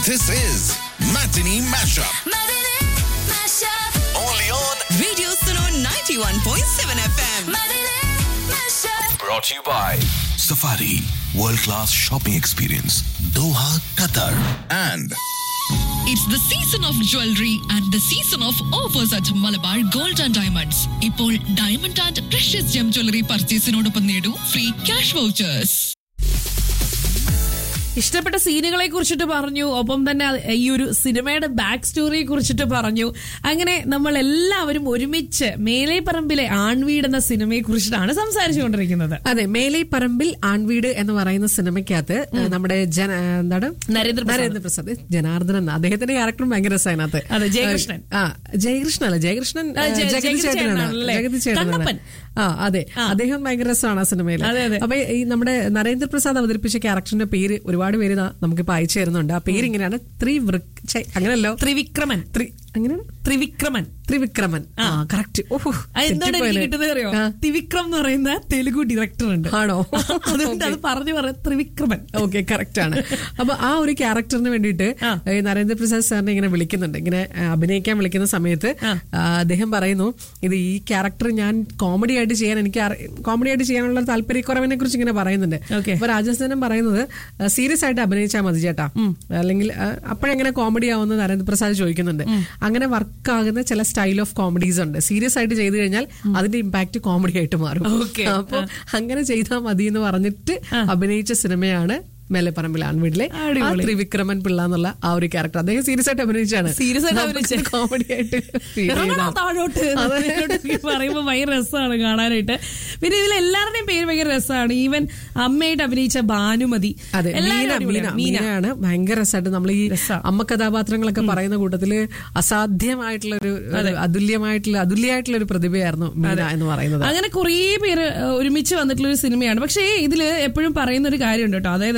This is Matinee Mashup. Matinee Mashup. Only on. Radio Suno 91.7 FM. Matinee Mashup. Brought to you by Safari World Class Shopping Experience, Doha, Qatar. And It's the season of jewelry and the season of offers at Malabar Gold and Diamonds. ഇപ്പോൾ diamond and precious gem jewellery പർച്ചേസിനോടൊപ്പം നേടൂ free cash vouchers ഇഷ്ടപ്പെട്ട സീനുകളെ കുറിച്ചിട്ട് പറഞ്ഞു ഒപ്പം തന്നെ അത് ഈ ഒരു സിനിമയുടെ ബാക്ക് സ്റ്റോറിയെ കുറിച്ചിട്ട് പറഞ്ഞു അങ്ങനെ നമ്മൾ എല്ലാവരും ഒരുമിച്ച് മേലെ പറമ്പിലെ ആൺവീട് എന്ന സിനിമയെ കുറിച്ചിട്ടാണ് സംസാരിച്ചുകൊണ്ടിരിക്കുന്നത് അതെ മേലെ പറമ്പിൽ ആൺവീട് എന്ന് പറയുന്ന സിനിമയ്ക്കകത്ത് നമ്മുടെ ജന എന്താണ് നരേന്ദ്രപ്രസാദ്. നരേന്ദ്രപ്രസാദ് ജനാർദ്ദനൻ അദ്ദേഹത്തിന്റെ ക്യാരക്ടറും ഭയങ്കര രസമാണ് അതെ, ജയകൃഷ്ണൻ. ആ ജയകൃഷ്ണൻ അല്ല ജയകൃഷ്ണൻ ആ, ജയ- ജഗതി ജഗതി ചേട്ടനാണ് ചേട്ടനാണല്ലേ? ജഗതി ചേട്ടനാണ് കണ്ണപ്പൻ. ആ അതെ അദ്ദേഹം ഭയങ്കര രസമാണ് ആ സിനിമയിൽ അതെ, അതെ. അപ്പൊ ഈ നമ്മുടെ നരേന്ദ്രപ്രസാദ് അവതരിപ്പിച്ച ക്യാരക്ടറിന്റെ പേര് ഒരുപാട് പേര് ദാ നമുക്കിപ്പോ അയച്ചു തരുന്നുണ്ട് ആ പേര് ഇങ്ങനെയാണ് ത്രിവൃക് ഛെ, അങ്ങനെയല്ലോ ത്രിവിക്രമൻ ത്രി അങ്ങനെയാണ് ത്രിവിക്രമൻ ത്രിവിക്രമൻ ആ കറക്റ്റ് ഓഹോ അത് എന്താണ് എനിക്ക് കിട്ടുന്നത് അറിയോ ആ. ത്രിവിക്രം എന്ന് പറയുന്ന തെലുഗു ഡയറക്ടർ ഉണ്ട് ആണോ? അതുകൊണ്ട് അത് പറഞ്ഞു പറയാം ത്രിവിക്രമൻ ഓക്കെ കറക്റ്റ് ആണ് അപ്പൊ ആ ഒരു ക്യാരക്ടറിന് വേണ്ടിയിട്ട് ആ. ഈ നരേന്ദ്രപ്രസാദ് സാറിനെ ഇങ്ങനെ വിളിക്കുന്നുണ്ട് ഇങ്ങനെ ആ, അഭിനയിക്കാൻ വിളിക്കുന്ന സമയത്ത് ആ. ആ, അദ്ദേഹം പറയുന്നു ഇത് ഈ ക്യാരക്ടർ ഞാൻ കോമഡി ആയിട്ട് ചെയ്യാൻ എനിക്ക് കോമഡി ആയിട്ട് ചെയ്യാനുള്ള താല്പര്യക്കുറവിനെ കുറിച്ച് ഇങ്ങനെ പറയുന്നുണ്ട് Okay. അപ്പൊ രാജസ്ഥാനം പറയുന്നത് സീരിയസ് ആയിട്ട് അഭിനയിച്ചാൽ മതി ചേട്ടാ അല്ലെങ്കിൽ ആ, അപ്പോഴെങ്ങനെ കോമഡി ആവുമെന്ന് നരേന്ദ്രപ്രസാദ് ചോദിക്കുന്നുണ്ട് അങ്ങനെ വർക്ക് ആകുന്ന ചില സ്റ്റൈൽ ഓഫ് കോമഡീസ് ഉണ്ട് സീരിയസ് ആയിട്ട് ചെയ്തു കഴിഞ്ഞാൽ അതിന്റെ ഇമ്പാക്ട് കോമഡി ആയിട്ട് മാറും Okay. അപ്പൊ അങ്ങനെ ചെയ്താൽ മതി എന്ന് പറഞ്ഞിട്ട് അഭിനയിച്ച സിനിമയാണ് മേലെപ്പറമ്പിൽ ആൺവീട്ടിലെ ആ അടിപൊളി. ത്രിവിക്രമൻ പിള്ള എന്നുള്ള ആ ഒരു ക്യാരക്ടർ അദ്ദേഹം സീരിയസ് ആയിട്ട് അഭിനയിച്ചാണ് സീരിയസ് ആയിട്ട് അഭിനയിച്ച കോമഡി ആയിട്ട് feel ഇറങ്ങണോ ചെയ്തതാണ്. താഴോട്ട് താഴോട്ട് പറയുമ്പോ ഭയങ്കര രസമാണ് കാണാനായിട്ട് പിന്നെ ഇതിൽ എല്ലാവരുടെയും പേര് ഭയങ്കര രസമാണ് ഈവൻ അമ്മയായിട്ട് അഭിനയിച്ച ഭാനുമതി അതെ മീന എല്ലാവരും മീന അടിപൊളിയാണ്. മീന മീനയാണ് ഭയങ്കര രസമായിട്ട് നമ്മൾ ഈ രസാ. അമ്മ കഥാപാത്രങ്ങളൊക്കെ പറയുന്ന കൂട്ടത്തില് അസാധ്യമായിട്ടുള്ള ഒരു ഒരു അതുല്യമായിട്ടുള്ള അതുല്യമായിട്ടുള്ള ഒരു പ്രതിഭയായിരുന്നു മീന എന്ന് പറയുന്നത് അങ്ങനെ കുറേ പേര് ഏഹ്, ഒരുമിച്ച് വന്നിട്ടുള്ള ഒരു സിനിമയാണ് പക്ഷേ ഇതില് എപ്പോഴും പറയുന്ന ഒരു കാര്യമുണ്ട് കേട്ടോ അതായത്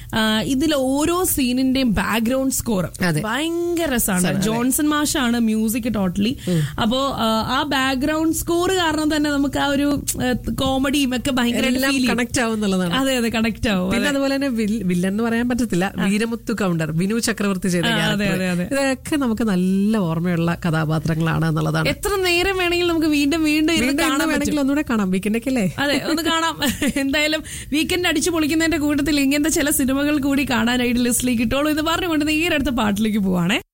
ഇതിൽ ഓരോ സീനിന്റെയും ബാക്ക്ഗ്രൗണ്ട് സ്കോർ അതെ. ഭയങ്കര രസമാണ് ജോൺസൺ മാഷാണ് മ്യൂസിക് ടോട്ടലി അപ്പോ ആ, ആ ബാക്ക്ഗ്രൗണ്ട് സ്കോർ കാരണം തന്നെ നമുക്ക് ആ ഒരു കോമഡിയും ഒക്കെ ഭയങ്കര എല്ലാം കണക്ട് ആവും എന്നുള്ളതാണ് അതെ അതെ കണക്ട് ആവും പിന്നെ അതുപോലെ തന്നെ വിൽ- വില്ലൻ എന്ന് പറയാൻ പറ്റത്തില്ല വീരമുത്തു കൗണ്ടർ വിനു ചക്രവർത്തി ചെയ്ത ആ, അതെ, character. അതെ, അതെ. ഇതൊക്കെ നമുക്ക് നല്ല ഓർമ്മയുള്ള കഥാപാത്രങ്ങളാണ് എന്നുള്ളതാണ് എത്ര നേരം വേണമെങ്കിലും നമുക്ക് വീണ്ടും വീണ്ടും ഇരുന്ന് വീണ്ടും കാണാൻ ഇന്ന് പറ്റും വേണമെങ്കിൽ ഒന്നുകൂടെ കാണാം വീക്കെൻഡൊക്കെ അല്ലേ അതെ ഒന്ന് കാണാം എന്തായാലും വീക്കെൻഡ് അടിച്ചു പൊളിക്കുന്നതിന്റെ കൂട്ടത്തിൽ ഇങ്ങനത്തെ ചില സിനിമകൾ കൂടി കാണാനായിട്ട് ലിസ്റ്റിലേക്ക് ഇട്ടോളൂ എന്ന് പറഞ്ഞുകൊണ്ട് നേരെ അടുത്ത പാട്ടിലേക്ക് പോവാണേ